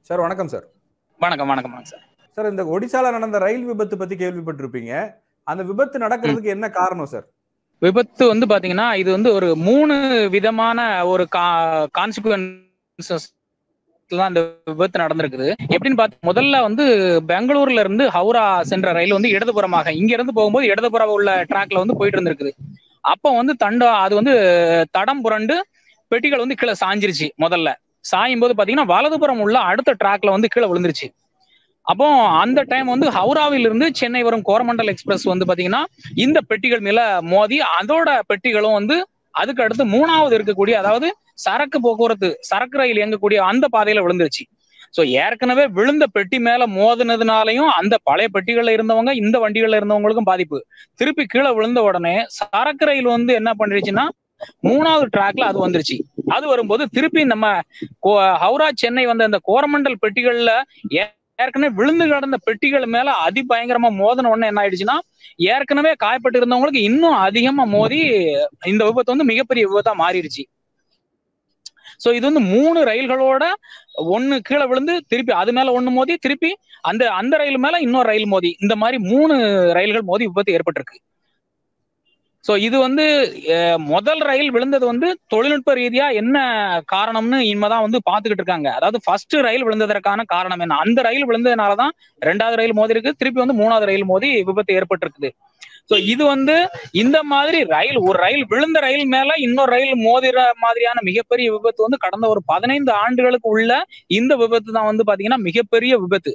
sir வணக்கம் sir வணக்கம் வணக்கம் வணக்கம் சார் சார் இந்த ஒடிசால நடந்த ரயில் விபத்து பத்தி கேள்விப்பட்டிருப்பீங்க அந்த விபத்து நடக்கிறதுக்கு என்ன காரணம் சார் விபத்து வந்து பாத்தீங்கன்னா இது வந்து ஒரு மூணு விதமான ஒரு கான்சிக்வன்சஸ் தான் இந்த விபத்து நடந்திருக்குது எப்படின்னு பார்த்து முதல்ல வந்து பெங்களூர்ல இருந்து ஹவுரா சென்ற ரயில் வந்து இடதுபுறமாக இங்க இருந்து போகும்போது இடதுபுறம் உள்ள ட்ராக்ல வந்து போயிட்டு இருந்திருக்குது அப்போ வந்து தண்ட அது வந்து தடம் புரண்டு பெட்டிகள் வந்து கீழே சாஞ்சிருச்சு முதல்ல சாயும் போது பாத்தீங்கன்னா வலதுபுறம் உள்ள அடுத்த ட்ராக்ல வந்து கீழே விழுந்துருச்சு அப்போ அந்த டைம் வந்து ஹவுராவில் இருந்து சென்னை வரும் கோரமண்டல் எக்ஸ்பிரஸ் வந்து பாத்தீங்கன்னா இந்த பெட்டிகள் மேல மோதி அதோட பெட்டிகளும் வந்து அதுக்கு அடுத்து மூணாவது இருக்கக்கூடிய அதாவது சரக்கு போக்குவரத்து சரக்கு ரயில் இயங்கக்கூடிய அந்த பாதையில விழுந்துருச்சு சோ ஏற்கனவே விழுந்த பெட்டி மேல மோதினதுனாலையும் அந்த பழைய பெட்டிகள்ல இருந்தவங்க இந்த வண்டிகள்ல இருந்தவங்களுக்கும் பாதிப்பு திருப்பி கீழே விழுந்த உடனே சரக்கு ரயில் வந்து என்ன பண்ணிருச்சுன்னா மூணாவது ட்ராக்ல அது வந்துருச்சு அது வரும்போது திருப்பி நம்ம ஹவுரா சென்னை வந்த இந்த கோரமண்டல் பெட்டிகள்ல ஏற்கனவே விழுந்து கிடந்த பெட்டிகள் மேல அதிபயங்கரமா மோதன உடனே என்ன ஆயிடுச்சுன்னா ஏற்கனவே காயப்பட்டு இருந்தவங்களுக்கு இன்னும் அதிகமா மோதி இந்த விபத்து வந்து மிகப்பெரிய விபத்தா மாறிடுச்சு சோ இது வந்து மூணு ரயில்களோட ஒண்ணு கீழே விழுந்து திருப்பி அது மேல ஒண்ணு மோதி திருப்பி அந்த அந்த ரயில் மேல இன்னொரு ரயில் மோதி இந்த மாதிரி மூணு ரயில்கள் மோதி விபத்து ஏற்பட்டிருக்கு சோ இது வந்து முதல் ரயில் விழுந்தது வந்து தொழில்நுட்ப ரீதியா என்ன காரணம்னு இனிமேதான் வந்து பாத்துக்கிட்டு இருக்காங்க அதாவது ஃபர்ஸ்ட் ரயில் விழுந்ததற்கான காரணம் என்ன அந்த ரயில் விழுந்ததுனாலதான் ரெண்டாவது ரயில் மோதி இருக்கு திருப்பி வந்து மூணாவது ரயில் மோதி விபத்து ஏற்பட்டிருக்குது சோ இது வந்து இந்த மாதிரி ரயில் ஒரு ரயில் விழுந்த ரயில் மேல இன்னொரு ரயில் மோதிர மாதிரியான மிகப்பெரிய விபத்து வந்து கடந்த ஒரு பதினைந்து ஆண்டுகளுக்கு உள்ள இந்த விபத்து தான் வந்து பாத்தீங்கன்னா மிகப்பெரிய விபத்து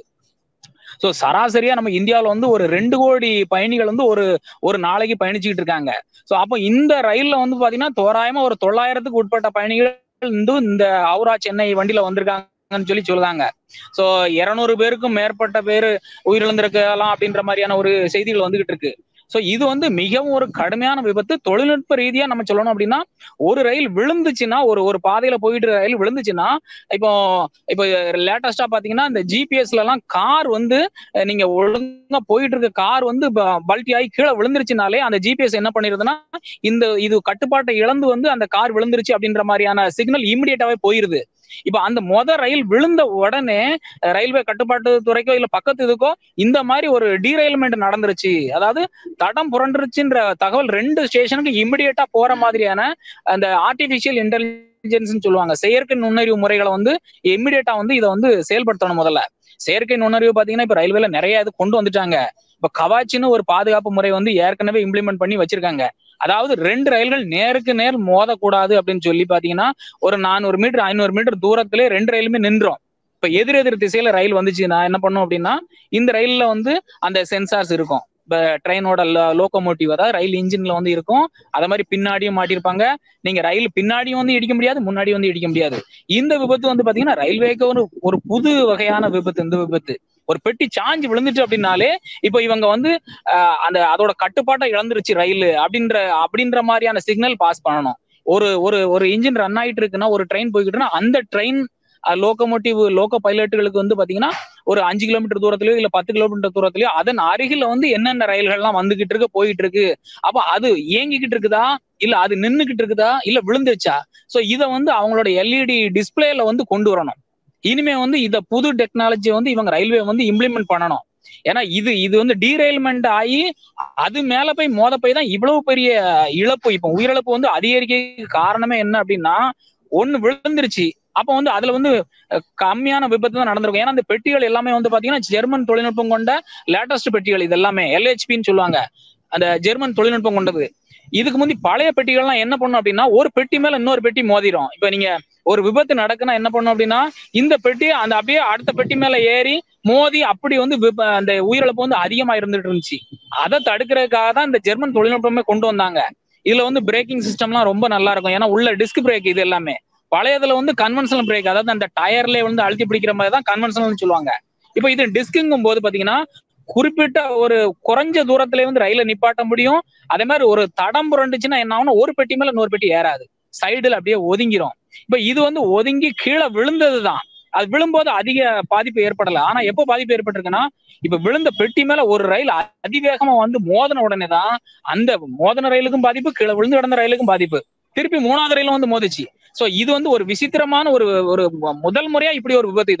சோ சராசரியா நம்ம இந்தியாவில வந்து ஒரு ரெண்டு கோடி பயணிகள் வந்து ஒரு ஒரு நாளைக்கு பயணிச்சுக்கிட்டு இருக்காங்க சோ அப்போ இந்த ரயில்ல வந்து பாத்தீங்கன்னா தோராயமா ஒரு தொள்ளாயிரத்துக்கு உட்பட்ட பயணிகள் வந்து இந்த ஹவுரா சென்னை வண்டியில வந்திருக்காங்கன்னு சொல்லி சொல்லுதாங்க சோ இருநூறு பேருக்கும் மேற்பட்ட பேரு உயிரிழந்திருக்கலாம் அப்படின்ற மாதிரியான ஒரு செய்திகள் வந்துகிட்டு இருக்கு சோ இது வந்து மிகவும் ஒரு கடுமையான விபத்து தொழில்நுட்ப ரீதியா நம்ம சொல்லணும் அப்படின்னா ஒரு ரயில் விழுந்துச்சுன்னா ஒரு ஒரு பாதையில போயிட்டு ரயில் விழுந்துச்சுன்னா இப்போ இப்போ லேட்டஸ்டா பாத்தீங்கன்னா இந்த ஜிபிஎஸ்ல எல்லாம் கார் வந்து நீங்க ஒழுங்கா போயிட்டு இருக்க கார் வந்து பல்ட்டி ஆகி கீழே விழுந்துருச்சுனாலே அந்த ஜிபிஎஸ் என்ன பண்ணிருதுன்னா இந்த இது கட்டுப்பாட்டை இழந்து வந்து அந்த கார் விழுந்துருச்சு அப்படின்ற மாதிரியான சிக்னல் இமிடியேட்டாவே போயிருது இப்ப அந்த மொத ரயில் விழுந்த உடனே ரயில்வே கட்டுப்பாட்டு துறைக்கோ இல்ல பக்கத்து இதுக்கோ இந்த மாதிரி ஒரு டீரெயில்மெண்ட் நடந்துருச்சு அதாவது தடம் புரண்டுருச்சுன்ற தகவல் ரெண்டு ஸ்டேஷனுக்கு இமிடியேட்டா போற மாதிரியான அந்த ஆர்டிபிஷியல் இன்டெலிஜென்ஸ் சொல்லுவாங்க செயற்கை நுண்ணறிவு முறைகளை வந்து இமிடியேட்டா வந்து இதை வந்து செயல்படுத்தணும் முதல்ல செயற்கை நுண்ணறிவு பாத்தீங்கன்னா இப்ப ரயில்வேல நிறைய இது கொண்டு வந்துட்டாங்க இப்ப கவாச்சின்னு ஒரு பாதுகாப்பு முறை வந்து ஏற்கனவே இம்ப்ளிமெண்ட் பண்ணி வச்சிருக்காங்க அதாவது ரெண்டு ரயில்கள் நேருக்கு நேர் மோதக்கூடாது அப்படின்னு சொல்லி பாத்தீங்கன்னா ஒரு நானூறு மீட்டர் ஐநூறு மீட்டர் தூரத்திலே ரெண்டு ரயிலுமே நின்றோம் இப்ப எதிர் எதிர் திசையில ரயில் வந்துச்சுன்னா என்ன பண்ணும் அப்படின்னா இந்த ரயில்ல வந்து அந்த சென்சார்ஸ் இருக்கும் இப்ப ட்ரெயினோட லோகோமோட்டிவ் அதாவது ரயில் இன்ஜின்ல வந்து இருக்கும் அத மாதிரி பின்னாடியும் மாட்டிருப்பாங்க நீங்க ரயில் பின்னாடியும் வந்து இடிக்க முடியாது முன்னாடி வந்து இடிக்க முடியாது இந்த விபத்து வந்து பாத்தீங்கன்னா ரயில்வேக்கு ஒரு ஒரு புது வகையான விபத்து இந்த விபத்து ஒரு பெட்டி சாஞ்சு விழுந்துட்டு அப்படின்னாலே இப்போ இவங்க வந்து அந்த அதோட கட்டுப்பாட்டை இழந்துருச்சு ரயில் அப்படின்ற அப்படின்ற மாதிரியான சிக்னல் பாஸ் பண்ணணும் ஒரு ஒரு ஒரு இன்ஜின் ரன் ஆயிட்டு இருக்குன்னா ஒரு ட்ரெயின் போய்கிட்டுனா அந்த ட்ரெயின் லோகோமோட்டிவ் லோகோ பைலட்டுகளுக்கு வந்து பாத்தீங்கன்னா ஒரு அஞ்சு கிலோமீட்டர் தூரத்திலயோ இல்ல பத்து கிலோமீட்டர் தூரத்திலயோ அதன் அருகில வந்து என்னென்ன ரயில்கள்லாம் வந்துகிட்டு இருக்கு போயிட்டு இருக்கு அப்ப அது இயங்கிக்கிட்டு இருக்குதா இல்ல அது நின்னுகிட்டு இருக்குதா இல்ல விழுந்துருச்சா சோ இதை வந்து அவங்களோட எல்இடி டிஸ்பிளேல வந்து கொண்டு வரணும் இனிமே வந்து இத புது டெக்னாலஜி வந்து இவங்க ரயில்வே வந்து இம்ப்ளிமெண்ட் பண்ணணும் ஏன்னா இது இது வந்து டீரெயில்மெண்ட் ஆகி அது மேல போய் மோத போய் தான் இவ்வளவு பெரிய இழப்பு இப்ப உயிரிழப்பு வந்து அதிகரிக்க காரணமே என்ன அப்படின்னா ஒண்ணு விழுந்துருச்சு அப்ப வந்து அதுல வந்து கம்மியான விபத்து தான் நடந்திருக்கும் ஏன்னா அந்த பெட்டிகள் எல்லாமே வந்து பாத்தீங்கன்னா ஜெர்மன் தொழில்நுட்பம் கொண்ட லேட்டஸ்ட் பெட்டிகள் இது எல்லாமே எல்ஹெச்பின்னு சொல்லுவாங்க அந்த ஜெர்மன் தொழில்நுட்பம் கொண்டது இதுக்கு முந்தி பழைய பெட்டிகள்லாம் என்ன பண்ணும் அப்படின்னா ஒரு பெட்டி மேல இன்னொரு பெட்டி மோதிரும் இப்ப நீங்க ஒரு விபத்து நடக்குன்னா என்ன பண்ணும் அப்படின்னா இந்த பெட்டி அந்த அப்படியே அடுத்த பெட்டி மேல ஏறி மோதி அப்படி வந்து அந்த உயிரிழப்பு வந்து அதிகமா இருந்துட்டு இருந்துச்சு அதை தடுக்கிறதுக்காக தான் இந்த ஜெர்மன் தொழில்நுட்பமே கொண்டு வந்தாங்க இதுல வந்து பிரேக்கிங் சிஸ்டம்லாம் ரொம்ப நல்லா இருக்கும் ஏன்னா உள்ள டிஸ்க் பிரேக் இது எல்லாமே பழையதுல வந்து கன்வென்ஷனல் பிரேக் அதாவது அந்த டயர்ல வந்து அழுத்தி பிடிக்கிற மாதிரி தான் கன்வென்ஷனல் சொல்லுவாங்க இப்போ இது டிஸ்குங்கும் போது பாத்தீங்கன்னா குறிப்பிட்ட ஒரு குறைஞ்ச தூரத்துல வந்து ரயில நிப்பாட்ட முடியும் அதே மாதிரி ஒரு தடம் புரண்டுச்சுன்னா என்ன ஆகும்னா ஒரு பெட்டி மேல இன்னொரு பெட்டி ஏறாது சைடுல அப்படியே ஒதுங்கிரும் இப்ப இது வந்து ஒதுங்கி கீழே விழுந்ததுதான் அது விழும்போது அதிக பாதிப்பு ஏற்படல ஆனா எப்போ பாதிப்பு ஏற்பட்டிருக்குன்னா இப்ப விழுந்த பெட்டி மேல ஒரு ரயில் அதிவேகமா வந்து மோதன உடனே தான் அந்த மோதன ரயிலுக்கும் பாதிப்பு கீழே விழுந்து கிடந்த ரயிலுக்கும் பாதிப்பு திருப்பி மூணாவது ரயிலும் வந்து மோதிச்சு சோ இது வந்து ஒரு விசித்திரமான ஒரு ஒரு முதல் முறையா இப்படி ஒரு விபத்து இதெல்லாமே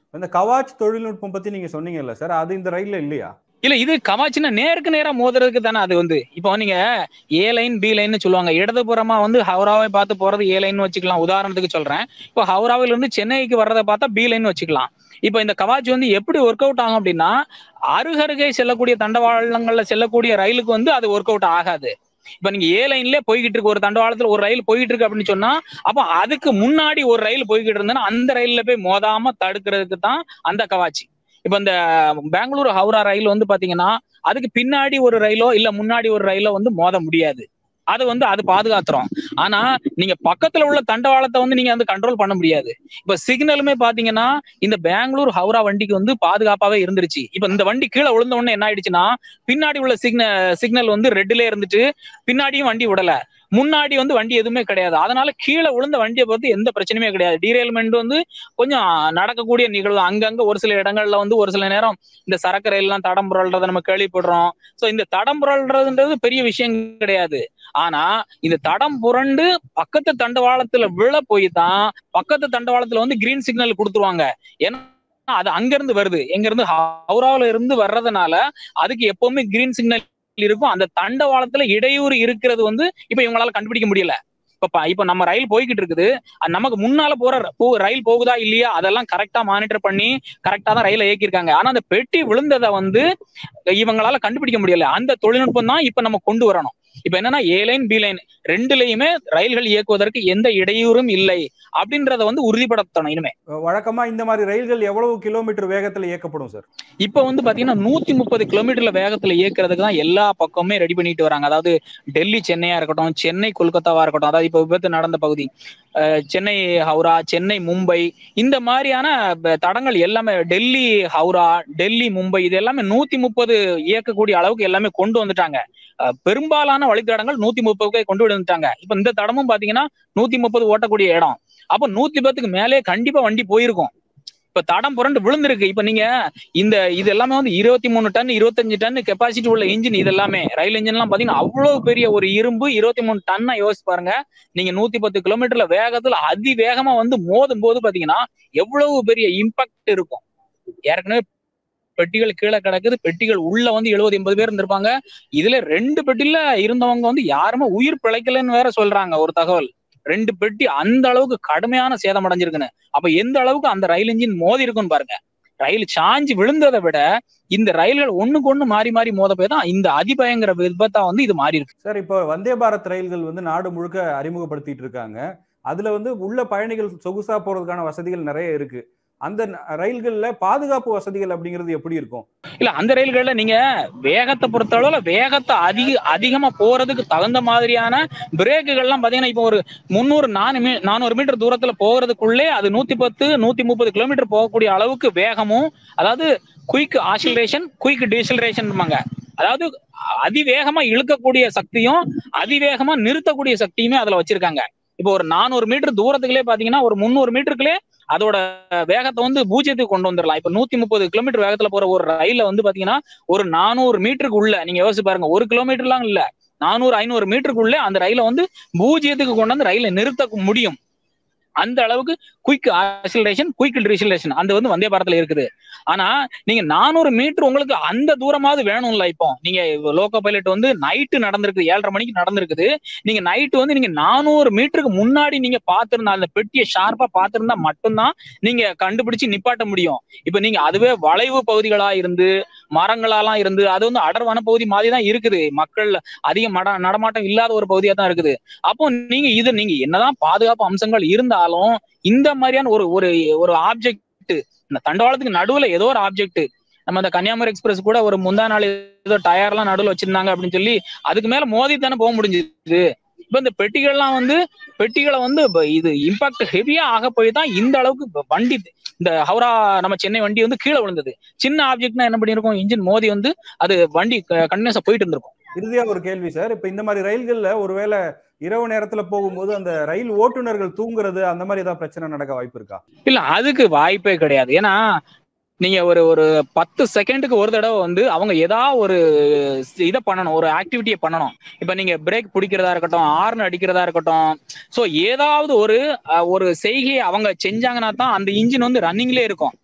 இந்த கவாச் தொழில்நுட்பம் பத்தி நீங்க சொன்னீங்கல்ல சார் அது இந்த ரயில்ல இல்லையா இல்ல இது கவாச்சின்னா நேருக்கு நேரா மோதுறதுக்கு தானே அது வந்து இப்போ நீங்க ஏ லைன் பி லைன்னு சொல்லுவாங்க இடதுபுறமா வந்து ஹவுராவை பார்த்து போறது ஏ லைன் வச்சுக்கலாம் உதாரணத்துக்கு சொல்றேன் இப்போ ஹவுராவில இருந்து சென்னைக்கு வர்றதை பார்த்தா பி லைன் வச்சுக்கலாம் இப்போ இந்த கவாச் வந்து எப்படி ஒர்க் அவுட் ஆகும் அப்படின்னா அருகருகே செல்லக்கூடிய தண்டவாளங்கள்ல செல்லக்கூடிய ரயிலுக்கு வந்து அது ஒர்க் அவுட் ஆகாது இப்ப நீங்க ஏ லைன்ல போய்கிட்டு இருக்கு ஒரு தண்டவாளத்துல ஒரு ரயில் போயிட்டு இருக்கு அப்படின்னு சொன்னா அப்ப அதுக்கு முன்னாடி ஒரு ரயில் போய்கிட்டு இருந்ததுன்னா அந்த ரயில்ல போய் மோதாம தடுக்கிறதுக்கு தான் அந்த கவாச்சி இப்ப இந்த பெங்களூரு ஹவுரா ரயில் வந்து பாத்தீங்கன்னா அதுக்கு பின்னாடி ஒரு ரயிலோ இல்ல முன்னாடி ஒரு ரயிலோ வந்து மோத முடியாது அது வந்து அது பாதுகாத்துறோம் ஆனா நீங்க பக்கத்துல உள்ள தண்டவாளத்தை வந்து நீங்க வந்து கண்ட்ரோல் பண்ண முடியாது இப்ப சிக்னலுமே பாத்தீங்கன்னா இந்த பெங்களூர் ஹவுரா வண்டிக்கு வந்து பாதுகாப்பாவே இருந்துருச்சு இப்ப இந்த வண்டி கீழே விழுந்த உடனே என்ன ஆயிடுச்சுன்னா பின்னாடி உள்ள சிக்னல் சிக்னல் வந்து ரெட்ல இருந்துட்டு பின்னாடியும் வண்டி விடல முன்னாடி வந்து வண்டி எதுவுமே கிடையாது அதனால கீழே விழுந்த வண்டியை பார்த்து எந்த பிரச்சனையுமே கிடையாது டீரெயில்மெண்ட் வந்து கொஞ்சம் நடக்கக்கூடிய நிகழ்வு அங்கங்க ஒரு சில இடங்கள்ல வந்து ஒரு சில நேரம் இந்த சரக்கு ரயில்லாம் தடம் புரள்றதை நம்ம கேள்விப்படுறோம் சோ இந்த தடம் புரள்றதுன்றது பெரிய விஷயம் கிடையாது ஆனா இந்த தடம் புரண்டு பக்கத்து தண்டவாளத்துல விழ போய் தான் பக்கத்து தண்டவாளத்துல வந்து கிரீன் சிக்னல் கொடுத்துருவாங்க ஏன்னா அது அங்க இருந்து வருது எங்க இருந்து ஹவுராவில இருந்து வர்றதுனால அதுக்கு எப்பவுமே கிரீன் சிக்னல் இருக்கும் அந்த தண்டவாளத்துல இடையூறு இருக்கிறது வந்து இப்ப இவங்களால கண்டுபிடிக்க முடியல இப்ப இப்ப நம்ம ரயில் போய்கிட்டு இருக்குது நமக்கு முன்னால போற போ ரயில் போகுதா இல்லையா அதெல்லாம் கரெக்டா மானிட்டர் பண்ணி கரெக்டா தான் ரயில இயக்கியிருக்காங்க ஆனா அந்த பெட்டி விழுந்ததை வந்து இவங்களால கண்டுபிடிக்க முடியல அந்த தொழில்நுட்பம் தான் இப்ப நம்ம கொண்டு வரணும் இப்ப என்னன்னா ஏ லைன் பி லைன் ரெண்டுலயுமே ரயில்கள் இயக்குவதற்கு எந்த இடையூறும் இல்லை அப்படின்றத வந்து உறுதிப்படுத்தணும் இனிமே வழக்கமா இந்த மாதிரி ரயில்கள் எவ்வளவு கிலோமீட்டர் வேகத்துல இயக்கப்படும் சார் இப்ப வந்து பாத்தீங்கன்னா நூத்தி முப்பது கிலோமீட்டர்ல வேகத்துல இயக்குறதுக்கு தான் எல்லா பக்கமுமே ரெடி பண்ணிட்டு வராங்க அதாவது டெல்லி சென்னையா இருக்கட்டும் சென்னை கொல்கத்தாவா இருக்கட்டும் அதாவது இப்ப விபத்து நடந்த பகுதி சென்னை ஹவுரா சென்னை மும்பை இந்த மாதிரியான தடங்கள் எல்லாமே டெல்லி ஹவுரா டெல்லி மும்பை இது எல்லாமே நூத்தி முப்பது இயக்கக்கூடிய அளவுக்கு எல்லாமே கொண்டு வந்துட்டாங்க பெரும்பாலான வழித்தடங்கள் நூத்தி முப்பதுக்கே கொண்டு வந்துட்டாங்க இப்ப இந்த தடமும் பாத்தீங்கன்னா நூத்தி முப்பது ஓட்டக்கூடிய இடம் அப்ப நூத்தி பத்துக்கு மேலே கண்டிப்பா வண்டி போயிருக்கும் இப்ப தடம் புரண்டு விழுந்திருக்கு இப்ப நீங்க இந்த இது எல்லாமே வந்து இருபத்தி மூணு டன் இருபத்தஞ்சு டன் கெப்பாசிட்டி உள்ள இன்ஜின் இது எல்லாமே ரயில் இன்ஜின் எல்லாம் பாத்தீங்கன்னா அவ்வளவு பெரிய ஒரு இரும்பு இருபத்தி மூணு டன்னா யோசிச்சு பாருங்க நீங்க நூத்தி பத்து கிலோமீட்டர்ல வேகத்துல அதிவேகமா வந்து மோதும் போது பாத்தீங்கன்னா எவ்வளவு பெரிய இம்பாக்ட் இருக்கும் ஏற்கனவே பெட்டிகள் கீழே கிடக்குது பெட்டிகள் உள்ள வந்து எழுபது எண்பது பேர் இருந்திருப்பாங்க இதுல ரெண்டு பெட்டில இருந்தவங்க வந்து யாருமே உயிர் பிழைக்கலன்னு வேற சொல்றாங்க ஒரு தகவல் ரெண்டு பெட்டி அந்த அளவுக்கு கடுமையான சேதம் அடைஞ்சிருக்குன்னு அப்ப எந்த அளவுக்கு அந்த ரயில் இன்ஜின் மோதி இருக்குன்னு பாருங்க ரயில் சாஞ்சு விழுந்ததை விட இந்த ரயில்கள் ஒண்ணுக்கு ஒண்ணு மாறி மாறி மோத போய் தான் இந்த அதிபயங்கர விபத்தா வந்து இது மாறி இருக்கு சார் இப்போ வந்தே பாரத் ரயில்கள் வந்து நாடு முழுக்க அறிமுகப்படுத்திட்டு இருக்காங்க அதுல வந்து உள்ள பயணிகள் சொகுசா போறதுக்கான வசதிகள் நிறைய இருக்கு அந்த ரயில்கள்ல பாதுகாப்பு வசதிகள் அப்படிங்கிறது எப்படி இருக்கும் இல்ல அந்த ரயில்கள்ல நீங்க வேகத்தை பொறுத்த அளவுல வேகத்தை அதிக அதிகமா போறதுக்கு தகுந்த மாதிரியான பிரேக்குகள் எல்லாம் பாத்தீங்கன்னா இப்போ ஒரு முந்நூறு நானூ நானூறு மீட்டர் தூரத்துல போகிறதுக்குள்ளே அது நூத்தி பத்து நூத்தி முப்பது கிலோமீட்டர் போகக்கூடிய அளவுக்கு வேகமும் அதாவது குயிக் ஆசிலரேஷன் குயிக் டீசலரேஷன் அதாவது அதிவேகமா இழுக்கக்கூடிய சக்தியும் அதிவேகமா நிறுத்தக்கூடிய சக்தியுமே அதுல வச்சிருக்காங்க இப்போ ஒரு நானூறு மீட்டர் தூரத்துக்குள்ளே பாத்தீங்கன்னா ஒரு முந்நூறு மீட்டருக்குள்ளே அதோட வேகத்தை வந்து பூஜ்ஜியத்துக்கு கொண்டு வந்துடலாம் இப்ப நூத்தி முப்பது கிலோமீட்டர் வேகத்துல போற ஒரு ரயில வந்து பாத்தீங்கன்னா ஒரு நானூறு மீட்டருக்கு உள்ள நீங்க யோசிச்சு பாருங்க ஒரு கிலோமீட்டர்லாம் இல்ல நானூறு ஐநூறு மீட்டருக்குள்ள அந்த ரயில வந்து பூஜ்ஜியத்துக்கு கொண்டு வந்து ரயில நிறுத்த முடியும் அந்த அளவுக்கு குயிக் ஆசிலரேஷன் குயிக் ரீசிலரேஷன் அந்த வந்து வந்தே பாரத்ல இருக்குது ஆனா நீங்க நானூறு மீட்டர் உங்களுக்கு அந்த தூரமாவது வேணும்ல இப்போ நீங்க லோக்கோ பைலட் வந்து நைட்டு நடந்திருக்கு ஏழரை மணிக்கு நடந்திருக்குது நீங்க நைட்டு வந்து நீங்க நானூறு மீட்டருக்கு முன்னாடி நீங்க பாத்திருந்தா அந்த பெட்டியை ஷார்ப்பா பாத்திருந்தா மட்டும்தான் நீங்க கண்டுபிடிச்சு நிப்பாட்ட முடியும் இப்ப நீங்க அதுவே வளைவு பகுதிகளா இருந்து மரங்களாலாம் இருந்து அது வந்து அடர்வான பகுதி மாதிரி தான் இருக்குது மக்கள் அதிக மட நடமாட்டம் இல்லாத ஒரு பகுதியா தான் இருக்குது அப்போ நீங்க இது நீங்க என்னதான் பாதுகாப்பு அம்சங்கள் இருந்தாலும் இந்த மாதிரியான ஒரு ஒரு ஒரு ஆப்ஜெக்ட் இந்த தண்டவாளத்துக்கு நடுவுல ஏதோ ஒரு ஆப்ஜெக்ட் நம்ம இந்த கன்னியாகுமரி எக்ஸ்பிரஸ் கூட ஒரு முந்தா நாள் ஏதோ டயர் எல்லாம் நடுவில் வச்சிருந்தாங்க அப்படின்னு சொல்லி அதுக்கு மேல மோதி தானே போக முடிஞ்சது இப்ப இந்த பெட்டிகள்லாம் வந்து பெட்டிகளை வந்து இது இம்பாக்ட் ஹெவியா ஆக போய் தான் இந்த அளவுக்கு வண்டி இந்த ஹவுரா நம்ம சென்னை வண்டி வந்து கீழே விழுந்தது சின்ன ஆப்ஜெக்ட்னா என்ன பண்ணிருக்கும் இன்ஜின் மோதி வந்து அது வண்டி கண்டினியூஸா போயிட்டு இருந்திருக்கும் இறுதியா ஒரு கேள்வி சார் இப்ப இந்த மாதிரி ரயில்கள்ல ஒருவேளை இரவு நேரத்துல போகும்போது அந்த ரயில் ஓட்டுநர்கள் தூங்குறது அந்த மாதிரி ஏதாவது பிரச்சனை நடக்க வாய்ப்பு இருக்கா இல்ல அதுக்கு வாய்ப்பே கிடையாது ஏன்னா நீங்க ஒரு ஒரு பத்து செகண்டுக்கு ஒரு தடவை வந்து அவங்க ஏதாவது ஒரு இதை பண்ணணும் ஒரு ஆக்டிவிட்டியை பண்ணணும் இப்ப நீங்க பிரேக் பிடிக்கிறதா இருக்கட்டும் ஆர்ன் அடிக்கிறதா இருக்கட்டும் ஸோ ஏதாவது ஒரு ஒரு செய்கையை அவங்க செஞ்சாங்கன்னா தான் அந்த இன்ஜின் வந்து ரன்னிங்லேயே இருக்கும்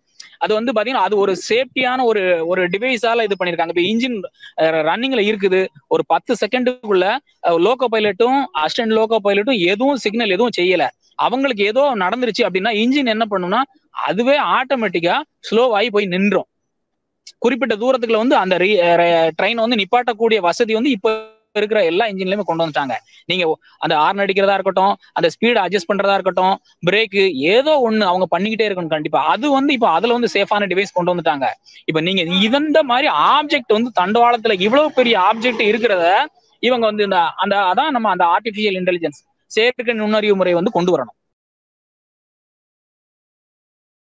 அது வந்து பாத்தீங்கன்னா அது ஒரு சேஃப்டியான ஒரு ஒரு டிவைஸால இது பண்ணிருக்காங்க இப்ப இன்ஜின் ரன்னிங்ல இருக்குது ஒரு பத்து செகண்டுக்குள்ள லோகோ பைலட்டும் அசிஸ்டன்ட் லோகோ பைலட்டும் எதுவும் சிக்னல் எதுவும் செய்யல அவங்களுக்கு ஏதோ நடந்துருச்சு அப்படின்னா இன்ஜின் என்ன பண்ணும்னா அதுவே ஆட்டோமேட்டிக்கா ஸ்லோ ஆகி போய் நின்றோம் குறிப்பிட்ட தூரத்துக்குள்ள வந்து அந்த ட்ரெயின் வந்து நிப்பாட்டக்கூடிய வசதி வந்து இப்போ இருக்கிற எல்லா இன்ஜின்லயுமே கொண்டு வந்துட்டாங்க நீங்க அந்த ஹார்ன் அடிக்கிறதா இருக்கட்டும் அந்த ஸ்பீட் அட்ஜஸ்ட் பண்றதா இருக்கட்டும் பிரேக் ஏதோ ஒண்ணு அவங்க பண்ணிக்கிட்டே இருக்கணும் கண்டிப்பா அது வந்து இப்போ அதுல வந்து சேஃபான டிவைஸ் கொண்டு வந்துட்டாங்க இப்ப நீங்க இந்த மாதிரி ஆப்ஜெக்ட் வந்து தண்டவாளத்துல இவ்வளவு பெரிய ஆப்ஜெக்ட் இருக்கிறத இவங்க வந்து இந்த அந்த அதான் நம்ம அந்த ஆர்டிபிஷியல் இன்டெலிஜென்ஸ் செயற்கை நுண்ணறிவு முறை வந்து கொண்டு வரணும்